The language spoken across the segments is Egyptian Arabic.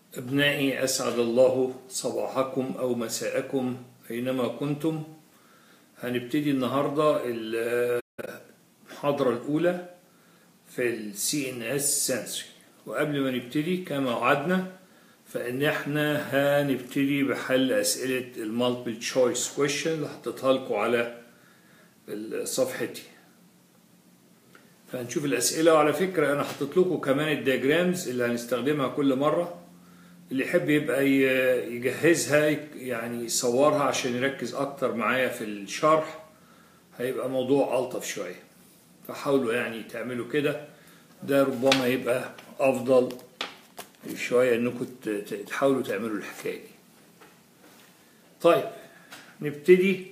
أبنائي أسعد الله صباحكم أو مساءكم أينما كنتم هنبتدي النهاردة المحاضرة الأولى في ال CNS Sensory وقبل ما نبتدي كما وعدنا فإن احنا هنبتدي بحل أسئلة المالتيبل تشويس كويشن اللي حطيتها لكم على صفحتي فهنشوف الأسئلة وعلى فكرة أنا حطيت لكم كمان الدياجرامز اللي هنستخدمها كل مرة اللي يحب يبقى يجهزها يعني يصورها عشان يركز أكتر معايا في الشرح هيبقى موضوع ألطف شوية فحاولوا يعني تعملوا كده ده ربما يبقى أفضل شوية إنكم تحاولوا تعملوا الحكاية دي طيب نبتدي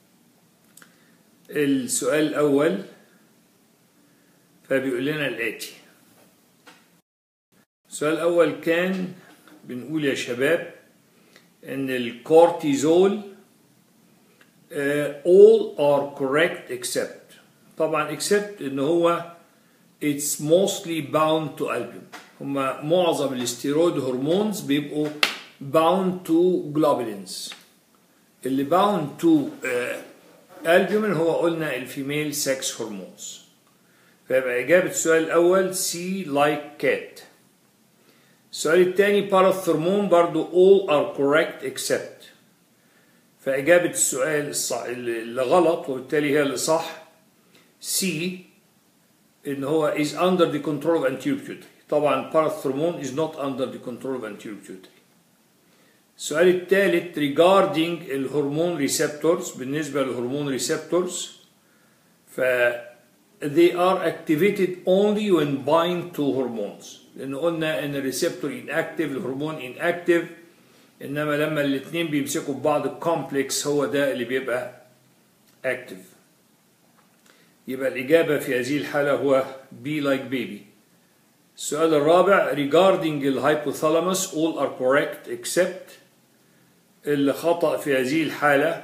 السؤال الأول فبيقول لنا الآتي السؤال الأول كان بنقول يا شباب إن الكورتيزول uh, all are correct except طبعا except إن هو it's mostly bound to albumin هما معظم الاستيرويد هرمونز بيبقوا bound to globulins اللي bound to uh, albumin هو قلنا الفيميل سكس هرمونز فيبقى إجابة السؤال الأول C like cat السؤال الثاني باراثرمون برضو all are correct except فإجابة السؤال الصح اللي غلط وبالتالي هي اللي صح C إن هو is under the control of anterior pituitary طبعا باراثرمون is not under the control of anterior pituitary السؤال الثالث regarding الهرمون receptors بالنسبة للهرمون receptors ف they are activated only when bind to hormones لأن قلنا إن الريسبتور inactive الهرمون inactive إنما لما الاتنين بيمسكوا ببعض الكومبلكس هو ده اللي بيبقى active يبقى الإجابة في هذه الحالة هو be like baby السؤال الرابع regarding الهايبوثالاموس all are correct except اللي خطأ في هذه الحالة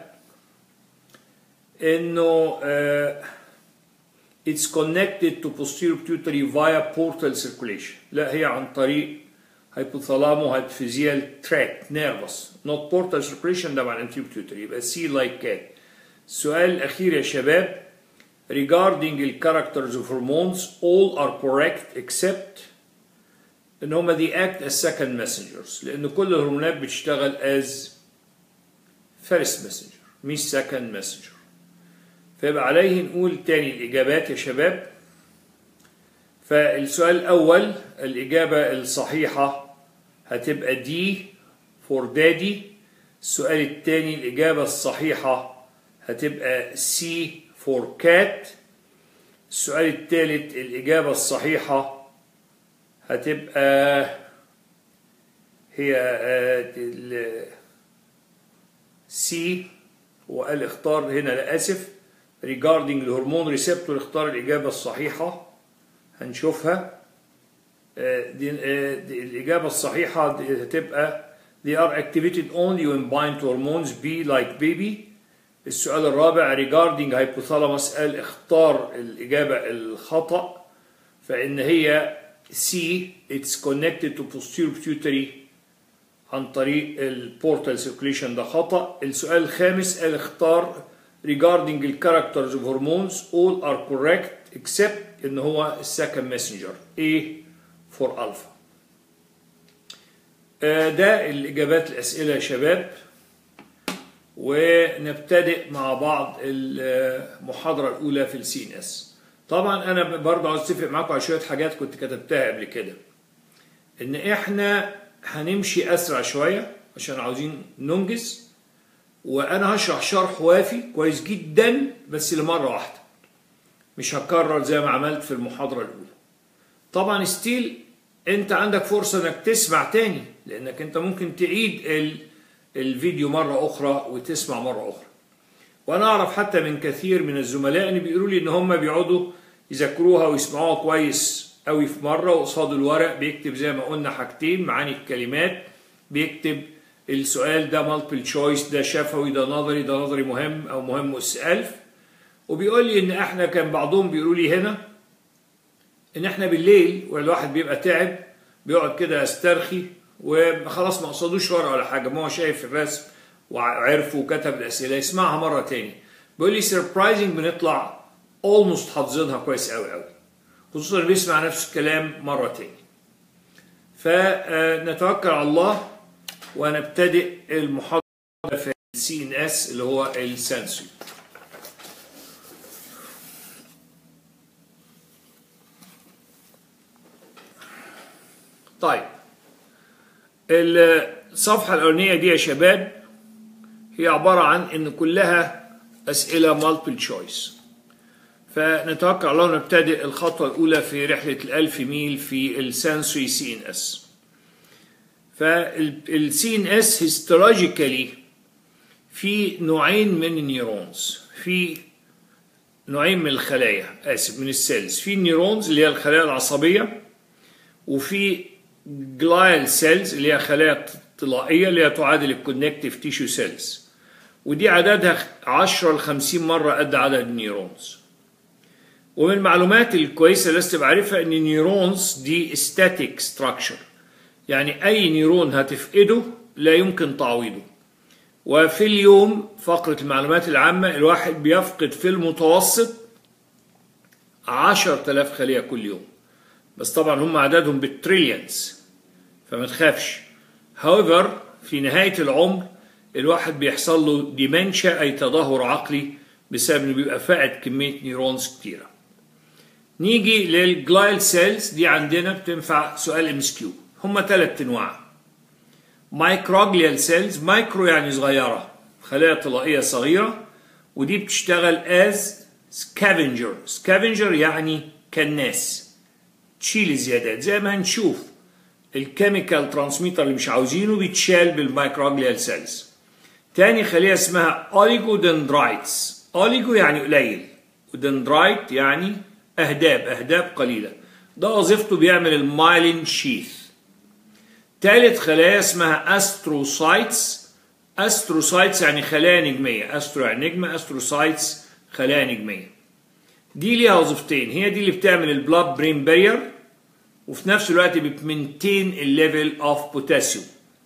إنه uh, it's connected to posterior pituitary via portal circulation لا هي عن طريق hypothalamus hypophyseal tract nervous not portal circulation ده مع anterior pituitary يبقى C like cat السؤال الأخير يا شباب regarding the characters of hormones all are correct except ان هما they act as second messengers لأن كل الهرمونات بتشتغل as first messenger مش second messenger فيبقى عليه نقول تاني الإجابات يا شباب فالسؤال الأول الإجابة الصحيحة هتبقى دي فور دادي السؤال الثاني الإجابة الصحيحة هتبقى سي فور كات السؤال الثالث الإجابة الصحيحة هتبقى هي سي وقال اختار هنا لا آسف regarding الهرمون ريسبتور اختار الإجابة الصحيحة هنشوفها دي, دي الإجابة الصحيحة هتبقى they are activated only when bind to hormones be like baby السؤال الرابع regarding hypothalamus قال اختار الإجابة الخطأ فإن هي C it's connected to posterior pituitary عن طريق البورتال circulation ده خطأ السؤال الخامس قال اختار regarding the characters of hormones all are correct except ان هو second messenger A for alpha ده الإجابات الأسئلة يا شباب ونبتدئ مع بعض المحاضرة الأولى في السي ان اس طبعا أنا برضه عاوز أتفق معاكم على شوية حاجات كنت كتبتها قبل كده إن إحنا هنمشي أسرع شوية عشان عاوزين ننجز وانا هشرح شرح وافي كويس جدا بس لمره واحده مش هكرر زي ما عملت في المحاضره الاولى طبعا ستيل انت عندك فرصه انك تسمع تاني لانك انت ممكن تعيد ال... الفيديو مره اخرى وتسمع مره اخرى وانا اعرف حتى من كثير من الزملاء ان بيقولوا لي ان هم بيقعدوا يذاكروها ويسمعوها كويس قوي في مره وقصاد الورق بيكتب زي ما قلنا حاجتين معاني الكلمات بيكتب السؤال ده مالتيبل تشويس ده شفوي ده نظري ده نظري مهم او مهم اس الف وبيقول لي ان احنا كان بعضهم بيقولوا لي هنا ان احنا بالليل والواحد بيبقى تعب بيقعد كده يسترخي وخلاص ما قصدوش ورقه ولا حاجه ما هو شايف الرسم وعرف وكتب الاسئله يسمعها مره تاني بيقول لي سربرايزنج بنطلع اولموست حافظينها كويس قوي قوي خصوصا اللي بيسمع نفس الكلام مره تاني فنتوكل على الله ونبتدئ المحاضره في السي ان اس اللي هو السنسوري طيب الصفحة الأولانية دي يا شباب هي عبارة عن إن كلها أسئلة مالتيبل تشويس فنتوكل على الله ونبتدئ الخطوة الأولى في رحلة الألف ميل في السنسوري سي ان اس فالسي ان اس هيستولوجيكالي في نوعين من النيورونز في نوعين من الخلايا آسف من السيلز في النيورونز اللي هي الخلايا العصبية وفي جلايل سيلز اللي هي خلايا طلائية اللي هي تعادل الكونكتيف تيشو سيلز ودي عددها 10 ل 50 مرة قد عدد النيورونز ومن المعلومات الكويسة اللي لازم تبقى عارفها ان النيورونز دي static structure يعني اي نيرون هتفقده لا يمكن تعويضه وفي اليوم فقرة المعلومات العامة الواحد بيفقد في المتوسط 10000 خلية كل يوم بس طبعا هم عددهم بالتريليونز فما تخافش however في نهاية العمر الواحد بيحصل له ديمنشا أي تدهور عقلي بسبب إنه بيبقى فاقد كمية نيورونز كتيرة. نيجي للجلايل سيلز دي عندنا بتنفع سؤال ام اس كيو هم ثلاث أنواع. مايكروجليال سيلز مايكرو يعني صغيرة خلايا طلائية صغيرة ودي بتشتغل از سكافنجر سكافنجر يعني كناس تشيل الزيادات زي ما هنشوف الكيميكال ترانسميتر اللي مش عاوزينه بيتشال بالمايكروجليال سيلز تاني خلية اسمها اوليجو دندرايتس اوليجو يعني قليل ودندرايت يعني اهداب اهداب قليلة ده وظيفته بيعمل المايلين شيث تالت خلايا اسمها استروسايتس استروسايتس يعني خلايا نجمية استرو يعني نجمة استروسايتس خلايا نجمية دي ليها وظيفتين هي دي اللي بتعمل البلاد برين بارير وفي نفس الوقت بتمنتين الليفل اوف بوتاسيوم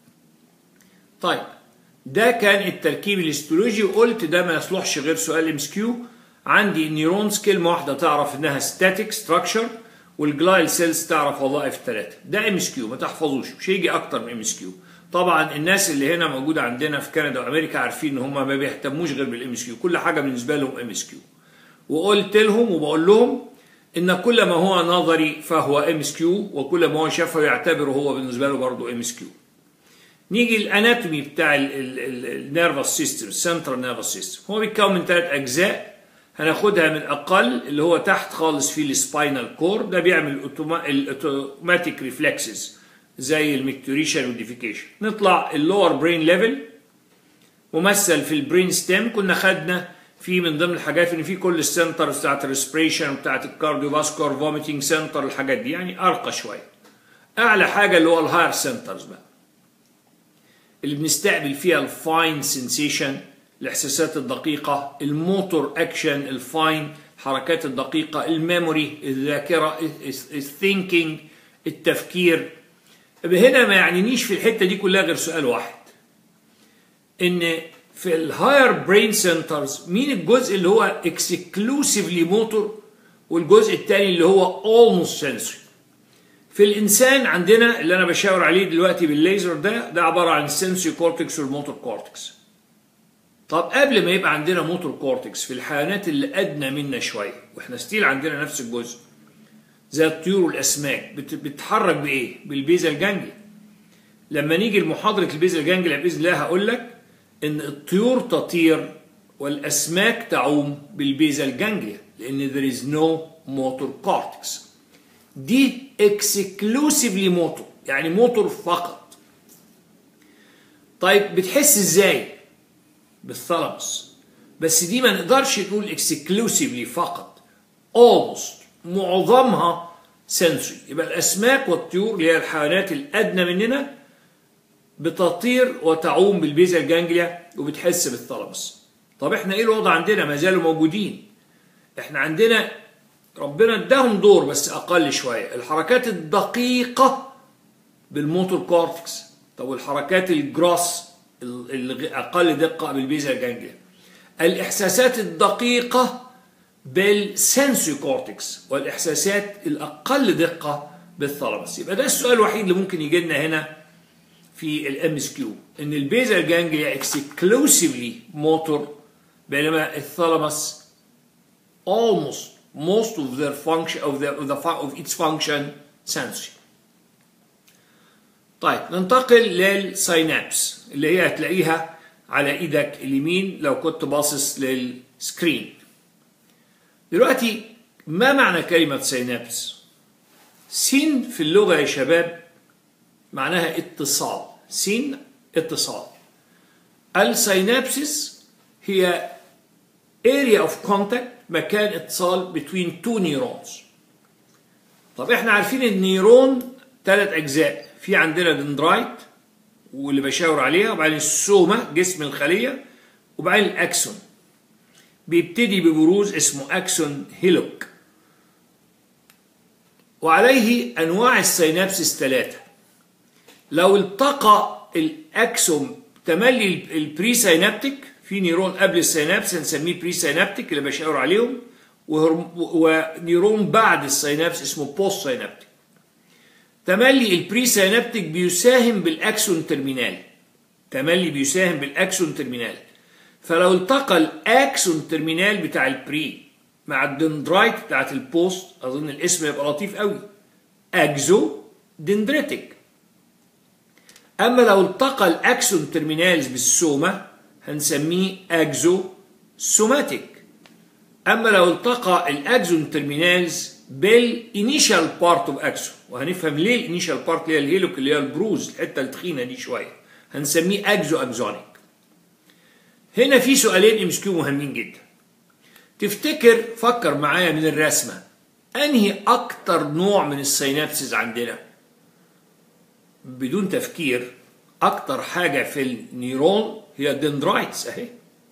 طيب ده كان التركيب الاستولوجي وقلت ده ما يصلحش غير سؤال ام كيو عندي نيورونز كلمه واحده تعرف انها ستاتيك ستراكشر والجلايل سيلز تعرف وظائف ثلاثه ده ام كيو ما تحفظوش مش هيجي اكتر من ام كيو طبعا الناس اللي هنا موجوده عندنا في كندا وامريكا عارفين ان هم ما بيهتموش غير بالام كيو كل حاجه بالنسبه لهم ام كيو وقلت لهم وبقول لهم ان كل ما هو نظري فهو ام اس كيو وكل ما هو شافه يعتبره هو بالنسبه له برضه ام اس كيو نيجي الاناتومي بتاع النيرفس سيستم السنترال نيرفس سيستم هو بيتكون من ثلاث اجزاء هناخدها من اقل اللي هو تحت خالص في السباينال كور ده بيعمل الاوتوماتيك ريفلكسز زي الميكتوريشن والديفيكيشن نطلع اللور برين ليفل ممثل في البرين ستيم كنا خدنا في من ضمن الحاجات ان في كل السنتر بتاعت الريسبريشن بتاعت الكارديو فاسكولار فوميتنج سنتر الحاجات دي يعني ارقى شويه اعلى حاجه اللي هو الهاير سنترز بقى اللي بنستقبل فيها الفاين سنسيشن الاحساسات الدقيقه الموتور اكشن الفاين الحركات الدقيقه الميموري الذاكره الثينكينج التفكير هنا ما يعنينيش في الحته دي كلها غير سؤال واحد ان في الهاير برين سنترز مين الجزء اللي هو اكسكلوسيفلي موتور والجزء الثاني اللي هو اولموست سنسوري في الانسان عندنا اللي انا بشاور عليه دلوقتي بالليزر ده ده عباره عن السنسوري كورتكس والموتور كورتكس طب قبل ما يبقى عندنا موتور كورتكس في الحيوانات اللي ادنى منا شويه واحنا ستيل عندنا نفس الجزء زي الطيور والاسماك بتتحرك بايه بالبيزا الجانجلي لما نيجي لمحاضره البيزا الجانجلي باذن الله هقول لك ان الطيور تطير والاسماك تعوم بالبيزا الجانجليا لان there is no motor cortex دي exclusively موتور يعني موتور فقط طيب بتحس ازاي بالثالاموس بس دي ما نقدرش نقول exclusively فقط almost معظمها سنسوري يبقى الاسماك والطيور اللي هي الحيوانات الادنى مننا بتطير وتعوم بالبيزا الجانجليا وبتحس بالثالاموس طب احنا ايه الوضع عندنا ما زالوا موجودين احنا عندنا ربنا اداهم دور بس اقل شويه الحركات الدقيقه بالموتور كورتكس طب والحركات الجراس الاقل دقه بالبيزال جانجليا الاحساسات الدقيقه بالسنسوري كورتكس والاحساسات الاقل دقه بالثالاموس يبقى ده السؤال الوحيد اللي ممكن يجي لنا هنا في الام اس كيو ان البيزال جانجليا اكسكلوسيفلي موتور بينما الثالاموس almost most of their function of the of, the, of its function sensory طيب ننتقل للساينابس اللي هي هتلاقيها على ايدك اليمين لو كنت باصص للسكرين دلوقتي ما معنى كلمة سينابس سين في اللغة يا شباب معناها اتصال سين اتصال السينابسس هي area of contact مكان اتصال between two neurons طب احنا عارفين النيرون ثلاث اجزاء في عندنا دندرايت واللي بشاور عليها وبعدين السومة جسم الخلية وبعدين الاكسون بيبتدي ببروز اسمه اكسون هيلوك وعليه انواع السينابسس ثلاثة لو التقى الاكسون تملي البري سينابتيك في نيرون قبل السينابس هنسميه بري سينابتيك اللي بشاور عليهم ونيرون بعد السينابس اسمه بوست سينابتيك تملي البري سينابتيك بيساهم بالاكسون ترمينال تملي بيساهم بالاكسون ترمينال فلو التقى الاكسون ترمينال بتاع البري مع الدندرايت بتاعت البوست اظن الاسم يبقى لطيف قوي اكزو دندريتك اما لو التقى الاكسون ترمينالز بالسوما هنسميه اكزو سوماتيك اما لو التقى الاكزون ترمينالز بالانيشال بارت اوف اكسون وهنفهم ليه الانيشال بارت اللي هي الهيلوك اللي هي البروز الحته التخينه دي شويه هنسميه اكزو اكزونيك هنا في سؤالين ام كيو مهمين جدا تفتكر فكر معايا من الرسمه انهي اكتر نوع من السينابسز عندنا بدون تفكير اكتر حاجه في النيرون هي الدندرايتس اهي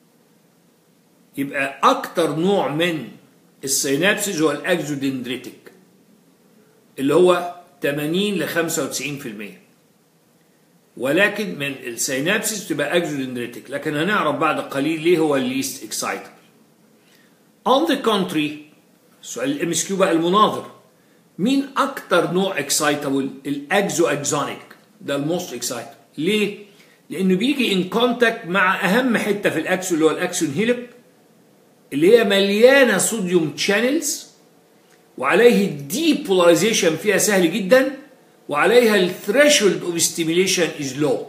يبقى اكتر نوع من السينابسز هو الاكزودندريتك اللي هو 80 ل 95% ولكن من السينابسز تبقى اكزودندريتك لكن هنعرف بعد قليل ليه هو الليست اكسايتبل on the contrary سؤال الام اس كيو بقى المناظر مين اكتر نوع اكسايتبل الاكزو اكزونيك ده الموست اكسايتبل ليه لانه بيجي ان كونتاكت مع اهم حته في الاكسو اللي هو الاكسون هيلب اللي هي مليانه صوديوم شانلز وعليه الديبولاريزيشن فيها سهل جدا وعليها الثريشولد اوف ستيميليشن از لو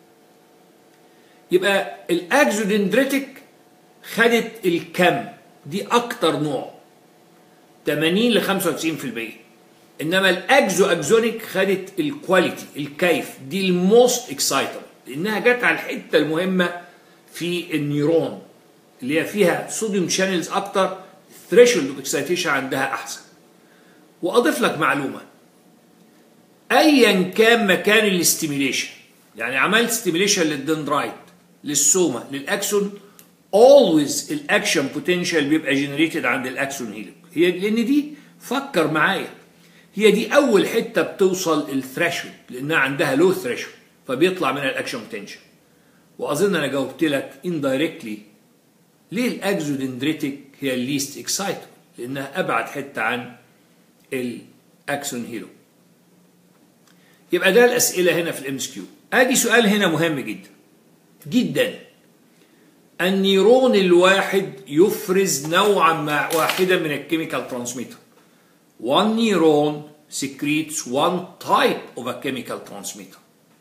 يبقى الاكزودندريتك خدت الكم دي اكتر نوع 80 ل 95% انما الاكزو اكزونيك خدت الكواليتي الكيف دي الموست اكسايتبل لانها جت على الحته المهمه في النيرون اللي هي فيها صوديوم شانلز اكتر ثريشولد اوف اكسايتيشن عندها احسن واضيف لك معلومه ايا كان مكان الاستيميليشن يعني عملت ستيميليشن للدندرايت للسوما للاكسون always الاكشن بوتنشال بيبقى جنريتد عند الاكسون هيلوك هي لان دي فكر معايا هي دي اول حته بتوصل الثريشولد لانها عندها لو ثريشولد فبيطلع منها الاكشن بوتنشال واظن انا جاوبت لك indirectly ليه الاكزودندريتك هي الليست اكسايتد لانها ابعد حته عن الاكسون هيلو يبقى ده الاسئله هنا في الام اس كيو ادي سؤال هنا مهم جدا جدا النيرون الواحد يفرز نوعا ما واحدا من الكيميكال ترانسميتر one neuron secretes one type of a chemical transmitter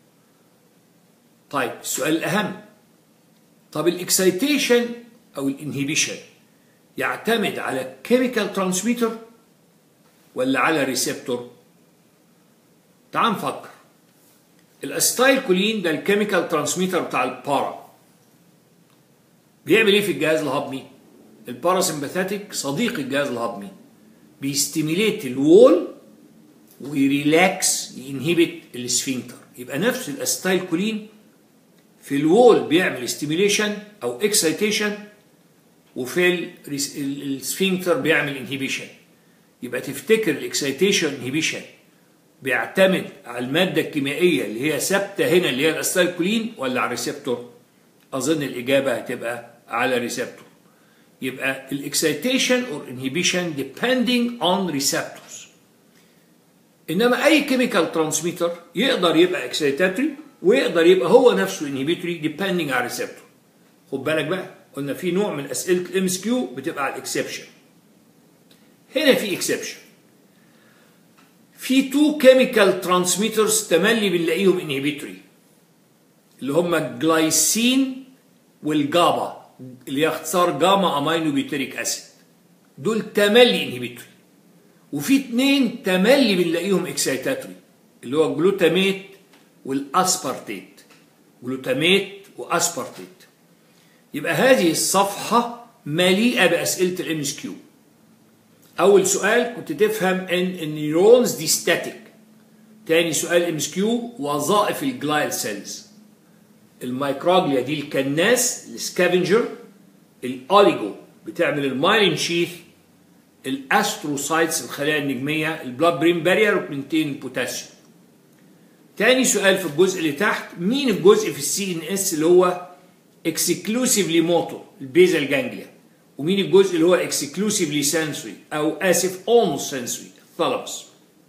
طيب السؤال الأهم طب الاكسيتيشن أو الانهيبيشن يعتمد على كيميكال ترانسميتر ولا على ريسبتور تعال نفكر الاستايل كولين ده الكيميكال ترانسميتر بتاع البارا بيعمل ايه في الجهاز الهضمي الباراسمباثيك صديق الجهاز الهضمي بيستيميليت الوول ويريلاكس ينهبت السفنكتر يبقى نفس الاستايل كولين في الوول بيعمل استيميليشن او اكسيتيشن وفي السفنكتر بيعمل انهيبيشن يبقى تفتكر الاكسيتيشن انهيبيشن بيعتمد على المادة الكيميائية اللي هي ثابتة هنا اللي هي الأستالكولين ولا على الريسبتور؟ أظن الإجابة هتبقى على الريسبتور. يبقى الاكسيتيشن اور انهيبيشن depending on receptors. إنما أي كيميكال ترانسميتر يقدر يبقى اكسيتاتوري ويقدر يبقى هو نفسه انهيبيتوري depending على الريسبتور. خد بالك بقى قلنا في نوع من أسئلة الام اس كيو بتبقى على الاكسبشن. هنا في اكسبشن. في تو كيميكال ترانسميترز تملي بنلاقيهم انهبيتوري اللي هم الجلايسين والجابا اللي هي اختصار جاما امينو بيوتريك اسيد دول تملي انهبيتوري وفي اتنين تملي بنلاقيهم اكسيتاتوري اللي هو الجلوتاميت والاسبارتيت جلوتاميت واسبارتيت يبقى هذه الصفحه مليئه باسئله الام اس كيو اول سؤال كنت تفهم ان النيورونز دي ستاتيك تاني سؤال ام اس كيو وظائف الجلايل سيلز الميكروجليا دي الكناس السكافنجر الاوليجو بتعمل المايلين شيث الاستروسايتس الخلايا النجميه البلاد برين بارير وبنتين البوتاسيوم تاني سؤال في الجزء اللي تحت مين الجزء في السي ان اس اللي هو اكسكلوسيفلي موتور البيزال جانجليا ومين الجزء اللي هو اكسكلوسيفلي سنسوري او اسف اولموست سنسوري الثالاموس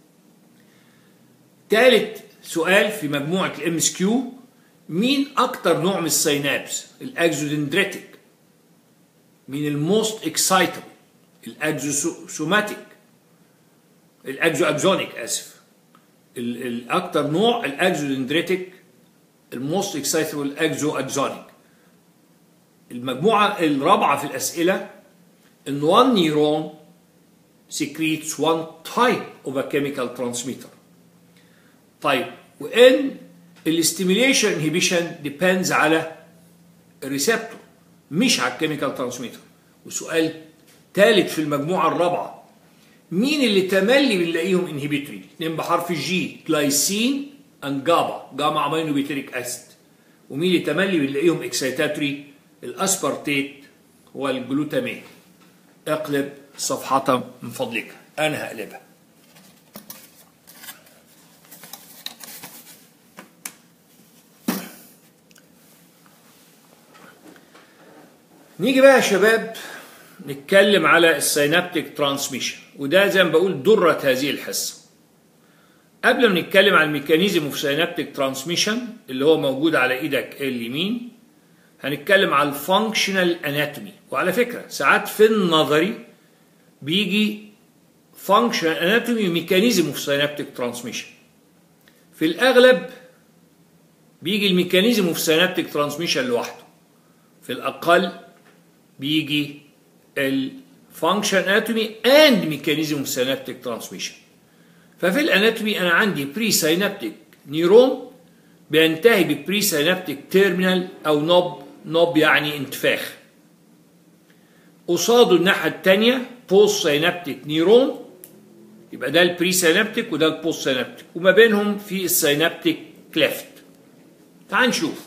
ثالث سؤال في مجموعه الام اس كيو مين اكتر نوع من السينابس الاكزودندريتك مين الموست اكسايتبل الاكزوسوماتيك الاكزو اكزونيك اسف الاكتر نوع الاكزودندريتك الموست اكسايتبل الاكزو اكزونيك المجموعة الرابعة في الأسئلة إن one neuron secretes one type of a chemical transmitter. طيب وإن الاستيميليشن انهبيشن depends على الريسبتور مش على الكيميكال ترانسميتر. وسؤال ثالث في المجموعة الرابعة مين اللي تملي بنلاقيهم انهبيتوري؟ اثنين بحرف الجي جلايسين اند جابا جاما امينو بيتريك اسيد ومين اللي تملي بنلاقيهم اكسيتاتوري؟ الاسبارتيت والجلوتامين اقلب صفحة من فضلك انا هقلبها نيجي بقى يا شباب نتكلم على السينابتيك ترانسميشن وده زي ما بقول درة هذه الحصة قبل ما نتكلم عن الميكانيزم اوف سينابتيك ترانسميشن اللي هو موجود على ايدك اليمين هنتكلم على الفانكشنال اناتومي وعلى فكره ساعات في النظري بيجي فانكشنال اناتومي وميكانيزم اوف سينابتيك ترانسميشن في الاغلب بيجي الميكانيزم اوف سينابتيك ترانسميشن لوحده في الاقل بيجي الفانكشن اناتومي اند ميكانيزم اوف سينابتيك ترانسميشن ففي الاناتومي انا عندي بري سينابتيك نيرون بينتهي ببري سينابتيك تيرمينال او نوب نوب يعني انتفاخ قصاده الناحية التانية بوست سينابتيك نيرون يبقى ده البري سينابتيك وده البوست سينابتيك وما بينهم في السينابتيك كليفت تعال نشوف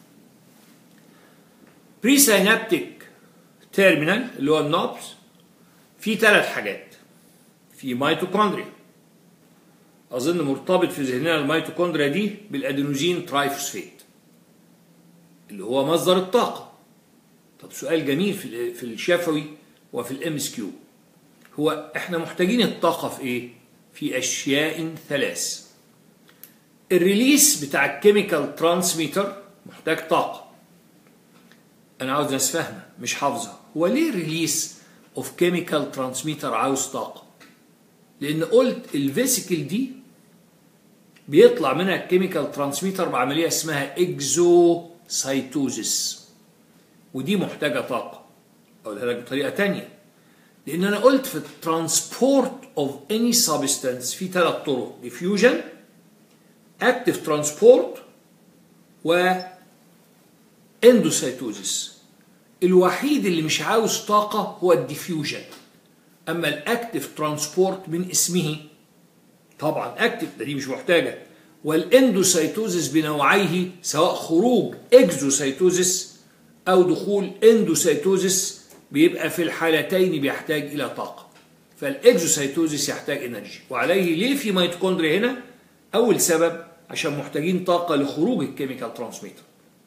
بري سينابتيك تيرمينال اللي هو النوبس في ثلاث حاجات في ميتوكوندريا اظن مرتبط في ذهننا الميتوكوندريا دي بالادينوزين ترايفوسفيت اللي هو مصدر الطاقه طب سؤال جميل في في الشفوي وفي الام اس كيو هو احنا محتاجين الطاقه في ايه في اشياء ثلاث الريليس بتاع الكيميكال ترانسميتر محتاج طاقه انا عاوز ناس فاهمه مش حافظه هو ليه الريليس اوف كيميكال ترانسميتر عاوز طاقه لان قلت الفيسيكل دي بيطلع منها الكيميكال ترانسميتر بعمليه اسمها اكزوسايتوزيس ودي محتاجه طاقه اقولها لك بطريقه تانية لان انا قلت في الترانسبورت اوف اني سبستانس في ثلاث طرق ديفيوجن اكتف ترانسبورت و اندوسايتوزيس الوحيد اللي مش عاوز طاقه هو الديفيوجن اما الاكتف ترانسبورت من اسمه طبعا اكتف ده دي مش محتاجه والاندوسايتوزيس بنوعيه سواء خروج اكزوسايتوزيس او دخول اندوسايتوزيس بيبقى في الحالتين بيحتاج الى طاقه فالاكزوسايتوزيس يحتاج انرجي وعليه ليه في ميتوكوندريا هنا اول سبب عشان محتاجين طاقه لخروج الكيميكال ترانسميتر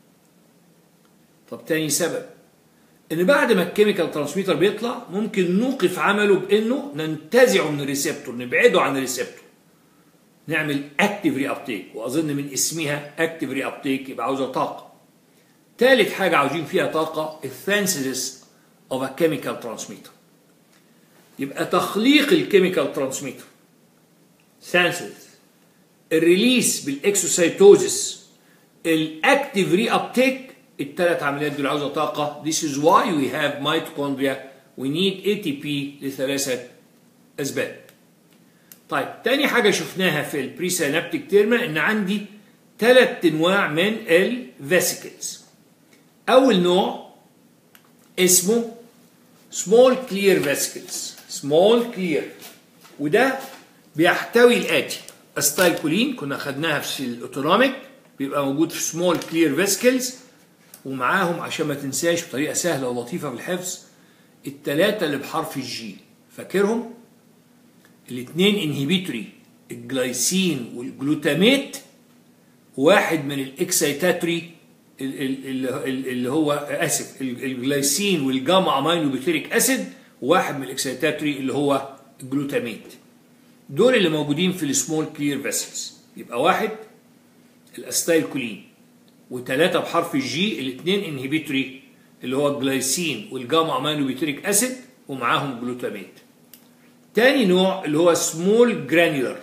طب تاني سبب ان بعد ما الكيميكال ترانسميتر بيطلع ممكن نوقف عمله بانه ننتزعه من الريسبتور نبعده عن الريسبتور نعمل اكتيف ري ابتيك واظن من اسمها اكتيف ري ابتيك يبقى عاوزه طاقه ثالث حاجه عاوزين فيها طاقه الثانسيس اوف ا كيميكال ترانسميتر يبقى تخليق الكيميكال ترانسميتر سانسيس الريليس بالاكسوسايتوزس الاكتيف ري ابتيك الثلاث عمليات دول عاوزه طاقه this is why we have mitochondria we need ATP لثلاثه اسباب طيب تاني حاجه شفناها في البري سينابتيك تيرما ان عندي ثلاث انواع من الفيسيكلز اول نوع اسمه small clear vesicles small clear وده بيحتوي الاتي استايكولين كنا خدناها في الاوتونوميك بيبقى موجود في سمول كلير فيسكلز ومعاهم عشان ما تنساش بطريقه سهله ولطيفه في الحفظ الثلاثه اللي بحرف الجي فاكرهم الاثنين انهبيتوري الجلايسين والجلوتاميت واحد من الاكسيتاتوري اللي هو اسف الجلايسين والجاما امينو بيتريك اسيد وواحد من الاكسيتاتوري اللي هو الجلوتاميت دول اللي موجودين في السمول كلير فيسلز يبقى واحد الاستايل كولين وثلاثه بحرف الجي الاثنين انهبيتوري اللي هو الجلايسين والجاما امينو بيتريك اسيد ومعاهم جلوتاميت تاني نوع اللي هو سمول جرانيولر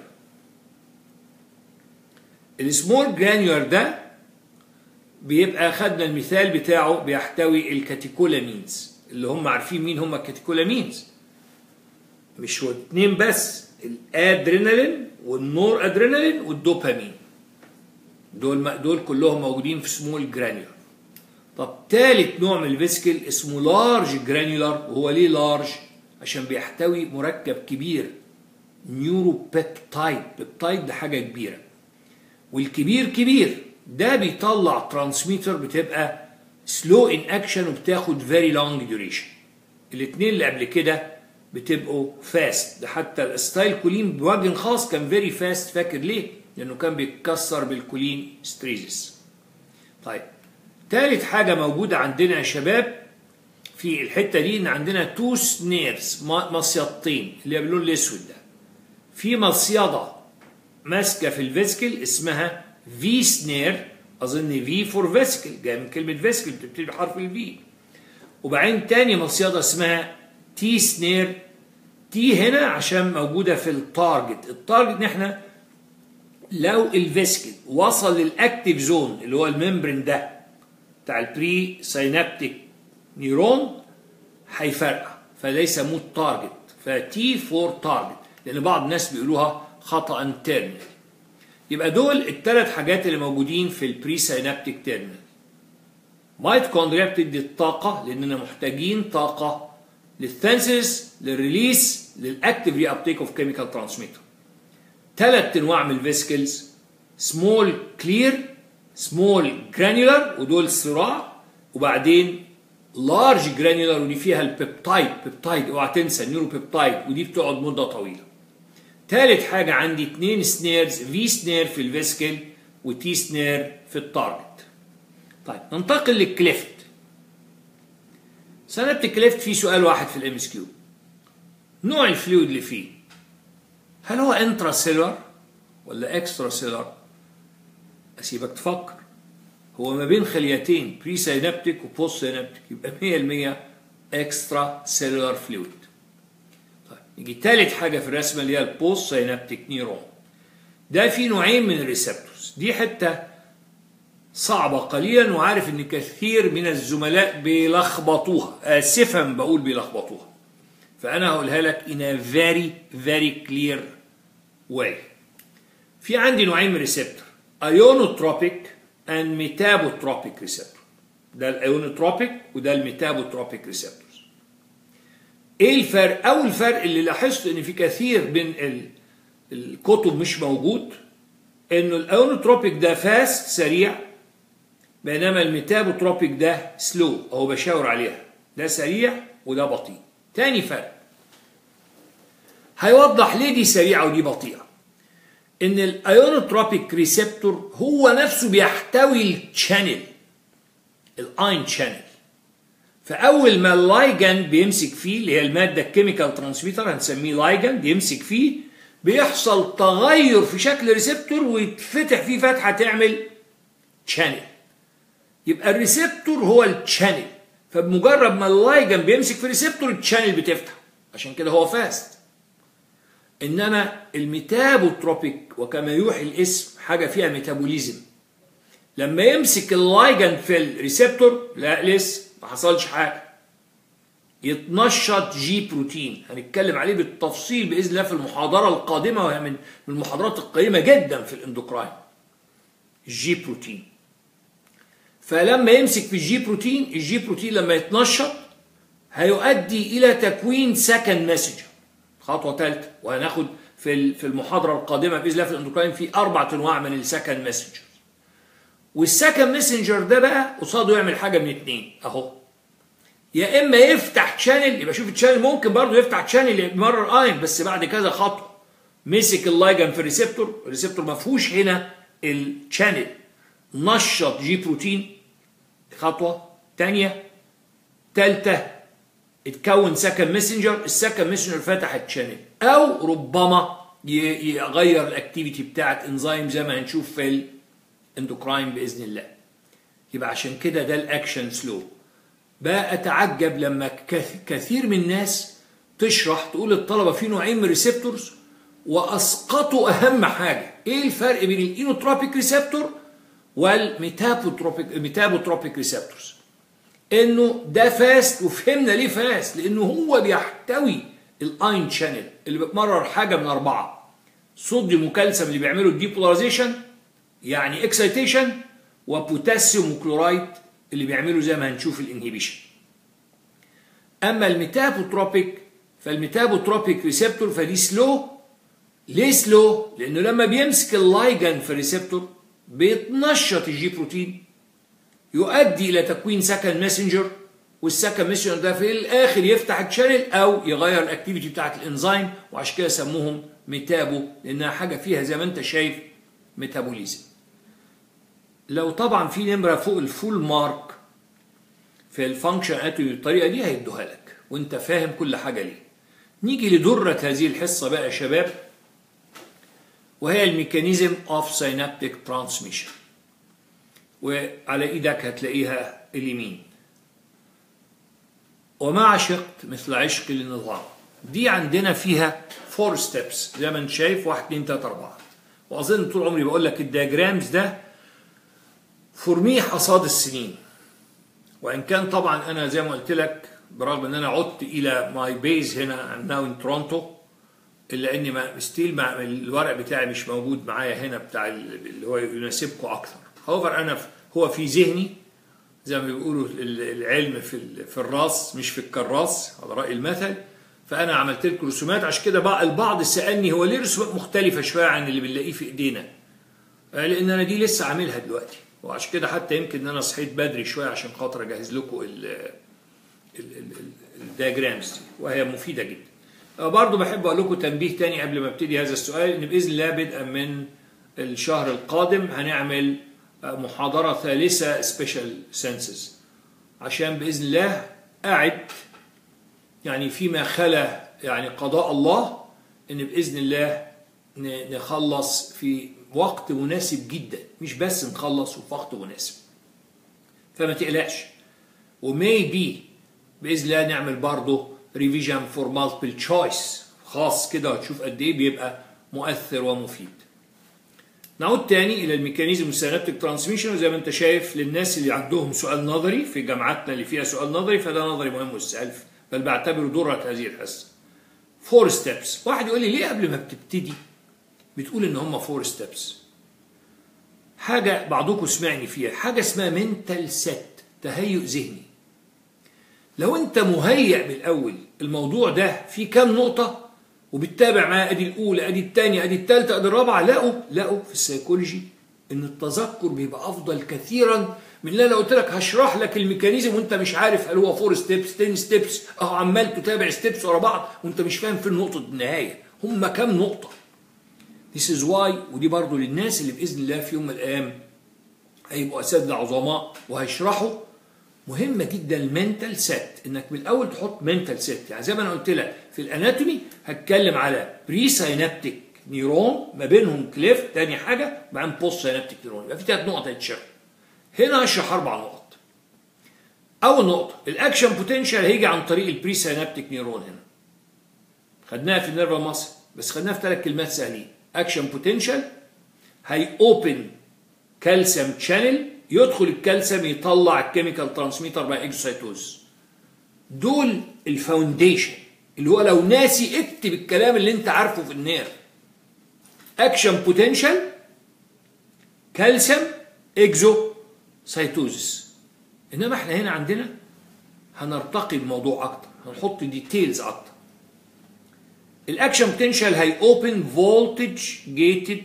السمول جرانيولر ده بيبقى خدنا المثال بتاعه بيحتوي الكاتيكولامينز اللي هم عارفين مين هم الكاتيكولامينز مش هو اتنين بس الادرينالين والنور ادرينالين والدوبامين دول دول كلهم موجودين في سمول جرانيولر طب ثالث نوع من الفيسكل اسمه لارج جرانيولر وهو ليه لارج عشان بيحتوي مركب كبير نيورو بيبتايد بيبتايد ده حاجه كبيره والكبير كبير ده بيطلع ترانسميتر بتبقى سلو ان اكشن وبتاخد فيري لونج ديوريشن الاثنين اللي قبل كده بتبقوا فاست ده حتى الستايل كولين بوجه خاص كان فيري فاست فاكر ليه؟ لانه كان بيتكسر بالكولين ستريزس طيب ثالث حاجه موجوده عندنا يا شباب في الحته دي ان عندنا تو سنيرز مصيدتين اللي هي باللون الاسود ده في مصيده ماسكه في الفيسكل اسمها في سنير اظن في فور فيسكل جاي من كلمه فيسكل بتبتدي بحرف الفي وبعدين تاني مصيده اسمها تي سنير تي هنا عشان موجوده في التارجت التارجت ان احنا لو الفيسكل وصل للاكتيف زون اللي هو الممبرين ده بتاع البري سينابتيك نيرون هيفرقع فليس مو تارجت فتي فور تارجت لان بعض الناس بيقولوها خطا تيرمينال يبقى دول الثلاث حاجات اللي موجودين في البري سينابتيك تيرمينال مايتوكوندريا بتدي الطاقه لاننا محتاجين طاقه للثانسيس للريليس للاكتيف ري ابتيك اوف كيميكال ترانسميتر ثلاث انواع من الفيسكلز سمول كلير سمول جرانيولار ودول صراع وبعدين لارج جرانيولار ودي فيها البيبتايد بيبتايد اوعى تنسى النيورو بيبتايد ودي بتقعد مده طويله ثالث حاجه عندي اثنين سنيرز في سنير في الفيسكل وتي سنير في التارجت طيب ننتقل للكليفت سنة الكليفت فيه سؤال واحد في الام اس كيو نوع الفلويد اللي فيه هل هو انترا سيلر ولا اكسترا سيلر اسيبك تفكر هو ما بين خليتين بري سينابتيك وبوست سينابتيك يبقى 100% اكسترا سيلولار فلويد طيب نيجي تالت حاجه في الرسمه اللي هي البوست سينابتيك نيرون ده في نوعين من الريسبتورز دي حته صعبة قليلا وعارف ان كثير من الزملاء بيلخبطوها اسفا بقول بيلخبطوها فانا هقولها لك in a very very clear way في عندي نوعين من ريسبتور ايونوتروبيك and ميتابوتروبيك ريسبتور ده الايونوتروبيك وده الميتابوتروبيك ريسبتورز ايه الفرق اول الفرق اللي لاحظت ان في كثير من الكتب مش موجود انه الايونوتروبيك ده فاست سريع بينما الميتابوتروبيك ده سلو اهو بشاور عليها ده سريع وده بطيء تاني فرق هيوضح ليه دي سريعه ودي بطيئه ان الايونوتروبيك ريسبتور هو نفسه بيحتوي الشانل الاين شانل فاول ما اللايجند بيمسك فيه اللي هي الماده الكيميكال ترانسميتر هنسميه لايجند يمسك فيه بيحصل تغير في شكل ريسبتور ويتفتح فيه فتحه تعمل شانل يبقى الريسبتور هو الشانل فبمجرد ما اللايجند بيمسك في ريسبتور الشانل بتفتح عشان كده هو فاست انما الميتابوتروبيك وكما يوحي الاسم حاجه فيها ميتابوليزم لما يمسك اللايجند في الريسبتور لا لسه ما حصلش حاجه يتنشط جي بروتين هنتكلم عليه بالتفصيل باذن الله في المحاضره القادمه وهي من من المحاضرات القيمه جدا في الاندوكراين الجي بروتين فلما يمسك في الجي بروتين الجي بروتين لما يتنشط هيؤدي الى تكوين سكند مسجر خطوه ثالثه وهناخد في في المحاضره القادمه باذن الله في الاندوكراين في اربع انواع من السكند مسنجر والسكند ماسنجر ده بقى قصاده يعمل حاجه من اتنين اهو يا اما يفتح شانل يبقى شوف الشانل ممكن برضه يفتح شانل يمرر اين بس بعد كذا خطوه مسك اللايجن في الريسبتور الريسبتور ما فيهوش هنا الشانل نشط جي بروتين خطوه ثانيه ثالثه اتكون سكند ماسنجر السكند ماسنجر فتح الشانل او ربما يغير الاكتيفيتي بتاعت انزيم زي ما هنشوف في الاندوكراين باذن الله يبقى عشان كده ده الاكشن سلو بقى اتعجب لما كثير من الناس تشرح تقول للطلبه في نوعين من الريسبتورز واسقطوا اهم حاجه ايه الفرق بين الاينوتروبيك ريسبتور والميتابوتروبيك ميتابوتروبيك ريسبتورز انه ده فاست وفهمنا ليه فاست لانه هو بيحتوي الاين شانل اللي بتمرر حاجه من اربعه صوديوم وكالسيوم اللي بيعملوا الديبولاريزيشن يعني اكسيتيشن وبوتاسيوم وكلورايد اللي بيعملوا زي ما هنشوف الانهيبيشن اما الميتابوتروبيك فالميتابوتروبيك ريسبتور فدي سلو ليه سلو لانه لما بيمسك اللايجن في الريسبتور بيتنشط الجي بروتين يؤدي الى تكوين سكند ماسنجر والسكند ماسنجر ده في الاخر يفتح الشانل او يغير الاكتيفيتي بتاعت الانزيم وعشان كده سموهم ميتابو لانها حاجه فيها زي ما انت شايف ميتابوليزم لو طبعا في نمره فوق الفول مارك في الفانكشن اتومي بالطريقه دي هيدوها لك وانت فاهم كل حاجه ليه نيجي لدره هذه الحصه بقى يا شباب وهي الميكانيزم اوف سينابتيك ترانسميشن وعلى ايدك هتلاقيها اليمين وما عشقت مثل عشق للنظام دي عندنا فيها فور ستيبس زي ما انت شايف 1 2 3 4 واظن طول عمري بقول لك الدياجرامز ده فورميه حصاد السنين وان كان طبعا انا زي ما قلت لك برغم ان انا عدت الى ماي بيز هنا ناو ان تورونتو الا اني ما ستيل مع الورق بتاعي مش موجود معايا هنا بتاع اللي هو يناسبكم اكثر هوفر انا هو في ذهني زي ما بيقولوا العلم في في الراس مش في الكراس على راي المثل فانا عملت لكم رسومات عشان كده بقى البعض سالني هو ليه رسومات مختلفه شويه عن اللي بنلاقيه في ايدينا لان انا دي لسه عاملها دلوقتي وعشان كده حتى يمكن ان انا صحيت بدري شويه عشان خاطر اجهز لكم الدياجرامز دي وهي مفيده جدا برضه بحب اقول لكم تنبيه تاني قبل ما ابتدي هذا السؤال ان باذن الله بدءا من الشهر القادم هنعمل محاضره ثالثه سبيشال سنسز عشان باذن الله اعد يعني فيما خلا يعني قضاء الله ان باذن الله نخلص في وقت مناسب جدا مش بس نخلص وفي وقت مناسب فما تقلقش وماي بي باذن الله نعمل برضه ريفيجن فور مالتيبل تشويس خاص كده وتشوف قد ايه بيبقى مؤثر ومفيد نعود تاني الى الميكانيزم السينابتيك ترانسميشن وزي ما انت شايف للناس اللي عندهم سؤال نظري في جامعاتنا اللي فيها سؤال نظري فده نظري مهم والسؤال بل بعتبره درة هذه الحصه فور ستيبس واحد يقول لي ليه قبل ما بتبتدي بتقول ان هم فور ستيبس حاجه بعضكم سمعني فيها حاجه اسمها منتال سيت تهيؤ ذهني لو انت مهيئ من الاول الموضوع ده فيه كام نقطه وبتتابع معاه ادي الاولى ادي الثانيه ادي الثالثه ادي الرابعه لقوا لقوا في السيكولوجي ان التذكر بيبقى افضل كثيرا من اللي انا قلت لك هشرح لك الميكانيزم وانت مش عارف هل هو فور ستيبس 10 ستيبس او عمال تتابع ستيبس ورا بعض وانت مش فاهم فين نقطه النهايه هم كام نقطه This is why ودي برضو للناس اللي بإذن الله في يوم من الأيام هيبقوا أساتذة عظماء وهيشرحوا مهمة جدا المنتال سيت انك من الاول تحط منتال سيت يعني زي ما انا قلت لك في الاناتومي هتكلم على بري ساينابتيك نيرون ما بينهم كليف تاني حاجة بعدين بوست ساينابتيك نيرون يبقى في ثلاث نقط هيتشرحوا هنا هشرح اربع نقط اول نقطة الاكشن بوتنشال هيجي عن طريق البري ساينابتيك نيرون هنا خدناها في النيرفا ماسل بس خدناها في ثلاث كلمات سهلين اكشن بوتنشال هي اوبن كالسيوم شانل يدخل الكالسيوم يطلع الكيميكال ترانسميتر باي اكزوسايتوز دول الفاونديشن اللي هو لو ناسي اكتب الكلام اللي انت عارفه في النير اكشن بوتنشال كالسيوم اكزو سايتوزس انما احنا هنا عندنا هنرتقي الموضوع اكتر هنحط ديتيلز اكتر الاكشن بوتنشال هي اوبن فولتج جيتد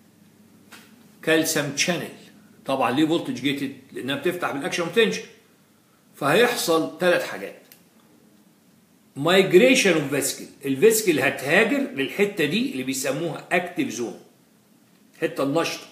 كالسيوم شانل طبعا ليه فولتج جيتد لانها بتفتح بالاكشن بوتنشال فهيحصل ثلاث حاجات مايجريشن اوف فيسكل الفيسكل هتهاجر للحته دي اللي بيسموها اكتيف زون الحته النشطه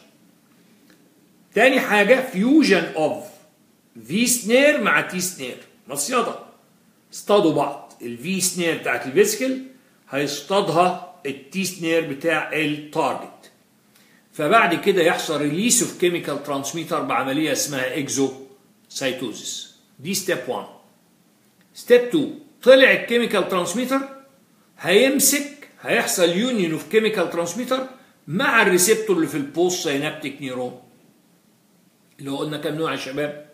تاني حاجه فيوجن اوف في سنير مع تي سنير مصيده اصطادوا بعض الفي سنير بتاعت الفيسكل هيصطادها التي سنير بتاع التارجت فبعد كده يحصل ريليس اوف كيميكال ترانسميتر بعمليه اسمها اكزو سايتوزيس دي ستيب 1 ستيب 2 طلع الكيميكال ترانسميتر هيمسك هيحصل يونيون اوف كيميكال ترانسميتر مع الريسبتور اللي في البوست سينابتيك نيرون اللي هو قلنا كام نوع يا شباب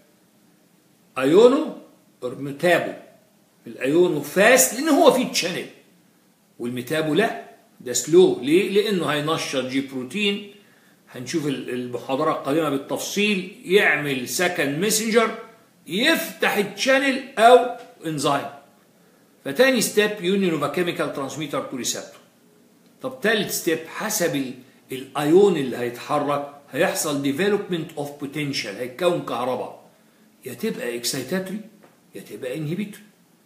ايونو ميتابو الايونو فاست لان هو فيه تشانل والميتابو لا ده سلو ليه؟ لانه هينشط جي بروتين هنشوف المحاضره القادمه بالتفصيل يعمل سكند ميسنجر يفتح التشانل او انزيم فتاني ستيب يونيون اوف كيميكال ترانسميتر تو ريسبتور طب تالت ستيب حسب الايون اللي هيتحرك هيحصل ديفلوبمنت اوف بوتنشال هيتكون كهرباء يا تبقى اكسايتاتوري يا تبقى انهبيتوري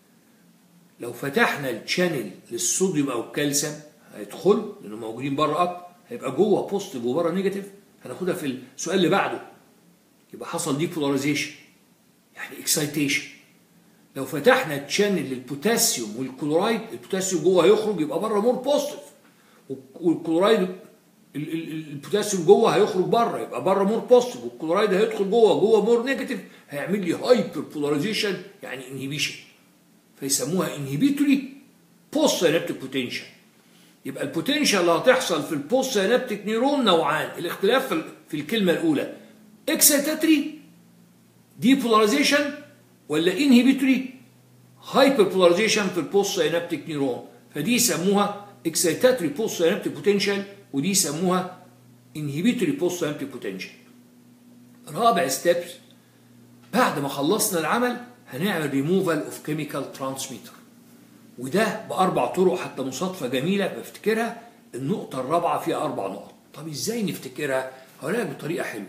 لو فتحنا الشانل للصوديوم او الكالسيوم هيدخلوا لانه موجودين بره اكتر هيبقى جوه بوزيتيف وبره نيجاتيف هناخدها في السؤال اللي بعده يبقى حصل دي بولاريزيشن يعني اكسايتيشن لو فتحنا تشانل للبوتاسيوم والكلورايد البوتاسيوم جوه هيخرج يبقى بره مور بوزيتيف والكلورايد البوتاسيوم جوه هيخرج بره يبقى بره مور بوزيتيف والكلورايد هيدخل جوه جوه مور نيجاتيف هيعمل لي هايبر بولاريزيشن يعني انهبيشن فيسموها انهبيتوري بوست سينابتيك بوتنشال يبقى البوتنشال اللي هتحصل في البوست سينابتيك نيرون نوعان الاختلاف في الكلمه الاولى اكسيتاتري دي بولاريزيشن ولا انهبيتوري هايبر بولاريزيشن في البوست سينابتيك نيرون فدي يسموها اكسيتاتري بوست سينابتيك بوتنشال ودي يسموها انهبيتوري بوست سينابتيك بوتنشال رابع ستيبس بعد ما خلصنا العمل هنعمل ريموفال اوف كيميكال ترانسميتر وده باربع طرق حتى مصادفه جميله بفتكرها النقطه الرابعه فيها اربع نقط طب ازاي نفتكرها هقول لك بطريقه حلوه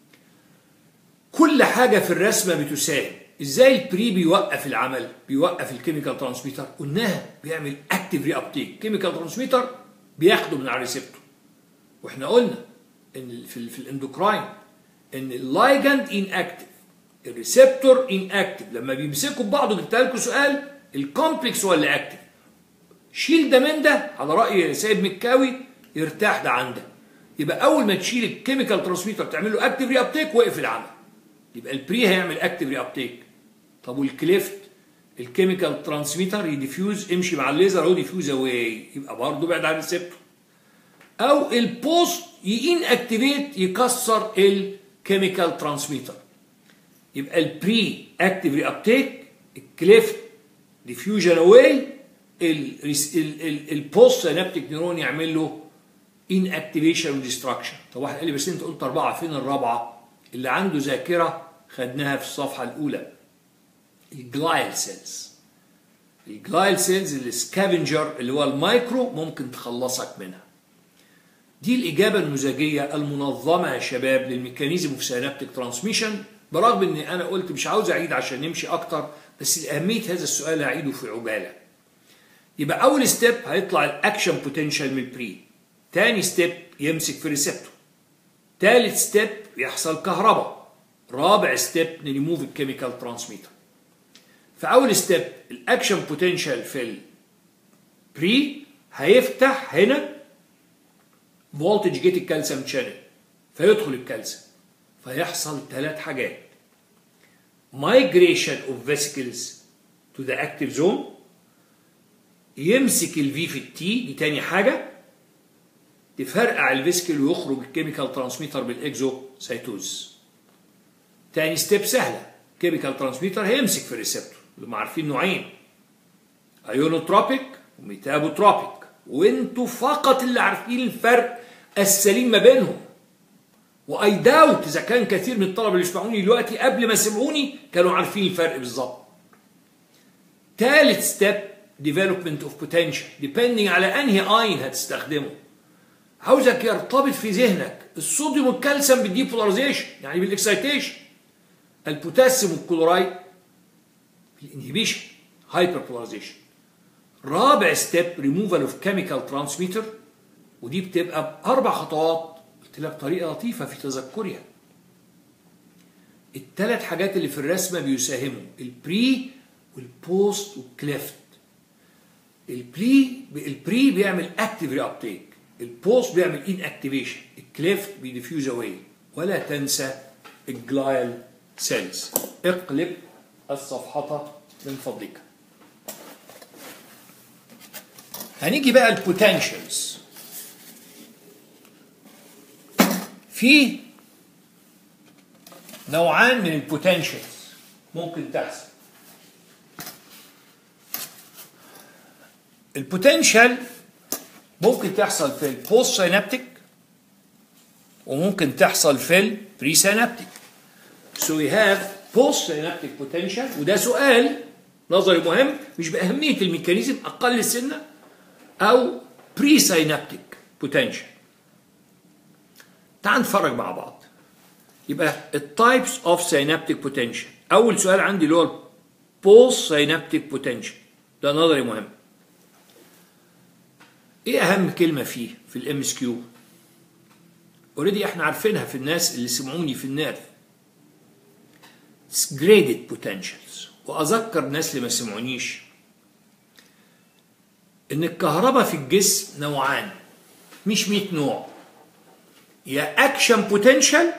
كل حاجه في الرسمه بتساهم ازاي البري بيوقف العمل بيوقف الكيميكال ترانسميتر قلناها بيعمل اكتيف ري ابتيك كيميكال ترانسميتر بياخده من على الريسبتور واحنا قلنا ان في, في الاندوكراين ان اللايجند ان اكتيف الريسبتور ان اكتيف لما بيمسكوا ببعض جبت لكم سؤال الكومبلكس هو اللي اكتف شيل ده من ده على راي سيد مكاوي يرتاح ده عن ده يبقى اول ما تشيل الكيميكال ترانسميتر تعمل له اكتف ري ابتيك وقف العمل يبقى البري هيعمل اكتف ري ابتيك طب والكليفت الكيميكال ترانسميتر يديفيوز امشي مع الليزر اهو ديفيوز اواي يبقى برضه بعد عن الريسبتور او البوست يين اكتيفيت يكسر الكيميكال ترانسميتر يبقى البري اكتف ري ابتيك الكليفت ديفيوجن اواي البوست سينابتيك نيرون يعمل له ان اكتيفيشن وديستراكشن طب واحد قال لي بس انت قلت اربعه فين الرابعه اللي عنده ذاكره خدناها في الصفحه الاولى الجلايل سيلز الجلايل سيلز السكافنجر اللي هو المايكرو ممكن تخلصك منها دي الإجابة النموذجية المنظمة يا شباب للميكانيزم في سينابتيك ترانسميشن برغم ان انا قلت مش عاوز اعيد عشان نمشي اكتر بس اهميه هذا السؤال هعيده في عجاله يبقى اول ستيب هيطلع الاكشن بوتنشال من البري تاني ستيب يمسك في الريسبتور تالت ستيب يحصل كهرباء رابع ستيب نريموف الكيميكال ترانسميتر فاول ستيب الاكشن بوتنشال في البري هيفتح هنا فولتج جيت الكالسيوم شانل فيدخل الكالسيوم فيحصل ثلاث حاجات migration of vesicles to the active zone يمسك الفي في التي دي تاني حاجة تفرقع الفيسكل ويخرج الكيميكال ترانسميتر بالاكزو سيتوز تاني ستيب سهلة كيميكال ترانسميتر هيمسك في الريسبتور اللي هم عارفين نوعين ايونوتروبيك وميتابوتروبيك وانتوا فقط اللي عارفين الفرق السليم ما بينهم واي داوت اذا كان كثير من الطلبه اللي يسمعوني دلوقتي قبل ما يسمعوني كانوا عارفين الفرق بالظبط ثالث ستيب development of potential depending على انهي اين هتستخدمه عاوزك يرتبط في ذهنك الصوديوم والكالسيوم بالديبولاريزيشن يعني بالاكسيتيشن البوتاسيوم والكلورايد بالانهبيشن هايبر بولاريزيشن رابع ستيب ريموفال اوف كيميكال ترانسميتر ودي بتبقى باربع خطوات قلت لك طريقه لطيفه في تذكرها الثلاث حاجات اللي في الرسمه بيساهموا البري والبوست والكليفت البري البري بيعمل اكتيف ري ابتيك البوست بيعمل ان اكتيفيشن الكليفت بيديفيوز اواي ولا تنسى الجلايال سيلز اقلب الصفحة من فضلك هنيجي بقى البوتنشالز في نوعان من البوتنشالز ممكن تحصل البوتنشال ممكن تحصل في البوست سينابتيك وممكن تحصل في البري سينابتيك So we have post synaptic potential وده سؤال نظري مهم مش بأهمية الميكانيزم أقل سنة أو بري سينابتيك potential تعال نتفرج مع بعض يبقى التايبس اوف سينابتيك potential أول سؤال عندي اللي هو post synaptic potential ده نظري مهم ايه اهم كلمه فيه في الام اس كيو اوريدي احنا عارفينها في الناس اللي سمعوني في النيرف graded potentials واذكر الناس اللي ما سمعونيش ان الكهرباء في الجسم نوعان مش 100 نوع يا اكشن بوتنشال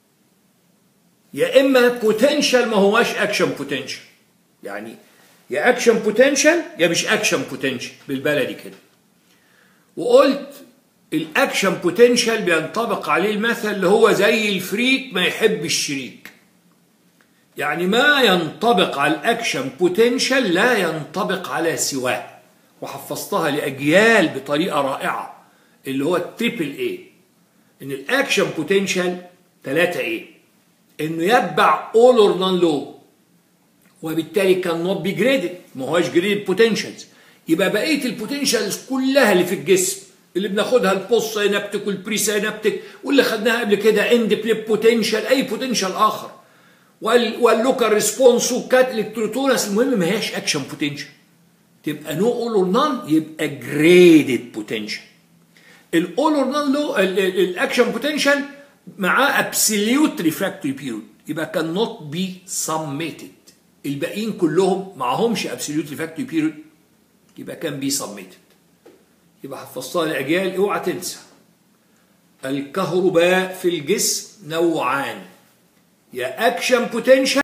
يا اما بوتنشال ما هواش اكشن بوتنشال يعني يا اكشن بوتنشال يا مش اكشن بوتنشال بالبلدي كده وقلت الاكشن بوتنشال بينطبق عليه المثل اللي هو زي الفريك ما يحب الشريك يعني ما ينطبق على الاكشن بوتنشال لا ينطبق على سواه وحفظتها لاجيال بطريقه رائعه اللي هو التريبل اي ان الاكشن بوتنشال 3 ايه انه يتبع اول اور نون لو وبالتالي كان نوت بي جريدد ما هوش جريد بوتنشالز يبقى بقيه البوتنشالز كلها اللي في الجسم اللي بناخدها البوست سينابتيك والبري سينابتيك واللي خدناها قبل كده اند بليب بوتنشال اي بوتنشال اخر واللوكال ريسبونس والكات الكتروتونس المهم ما هياش اكشن بوتنشال تبقى نو اول اور نون يبقى جريدد بوتنشال الاول اور نون لو الاكشن بوتنشال معاه ابسوليوت ريفراكتوري بيريود يبقى كان نوت بي سميتد الباقيين كلهم معهمش ابسوليوت ريفراكتوري بيريود يبقى كان بي سميتد يبقى حفظتها لاجيال اوعى تنسى الكهرباء في الجسم نوعان يا اكشن بوتنشال